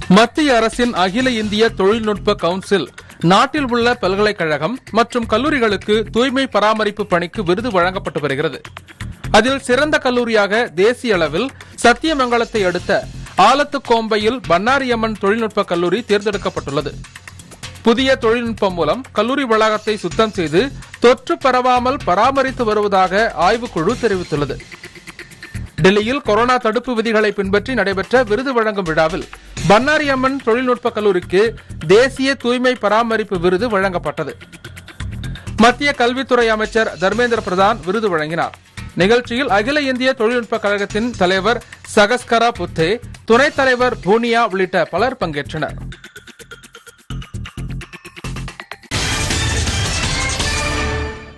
மத்திய அரசின் அகில இந்திய தொழில்நுட்ப கவுன்சில் நாட்டில் உள்ள பல்கலைக்கழகம் மற்றும் கல்லூரிகளுக்கு தூய்மை பராமரிப்பு பணிக்கு விருது வழங்கப்பட்டு வருகிறது அதில் சிறந்த கல்லூரியாக தேசிய அளவில் சத்தியமங்கலத்தை அடுத்த ஆலத்துக்கோம்பையில் பன்னாரியம்மன் தொழில்நுட்ப கல்லூரி தேர்ந்தெடுக்கப்பட்டுள்ளது புதிய தொழில்நுட்பம் மூலம் கல்லூரி வளாகத்தை சுத்தம் செய்து தொற்று பரவாமல் பராமரித்து வருவதாக ஆய்வுக்குழு தெரிவித்துள்ளது டெல்லியில் கொரோனா தடுப்பு விதிகளை பின்பற்றி நடைபெற்ற விருது வழங்கும் விழாவில் பன்னாரி அம்மன் தொழில்நுட்ப கல்லூரிக்கு தேசிய தூய்மை பராமரிப்பு விருது வழங்கப்பட்டது மத்திய கல்வித்துறை அமைச்சர் தர்மேந்திர பிரதான் விருது வழங்கினார் நிகழ்ச்சியில் அகில இந்திய தொழில்நுட்ப கழகத்தின் தலைவர் சகஸ்கரா புத்தே துணைத் தலைவர் பூனியா உள்ளிட்ட பலர் பங்கேற்றனர்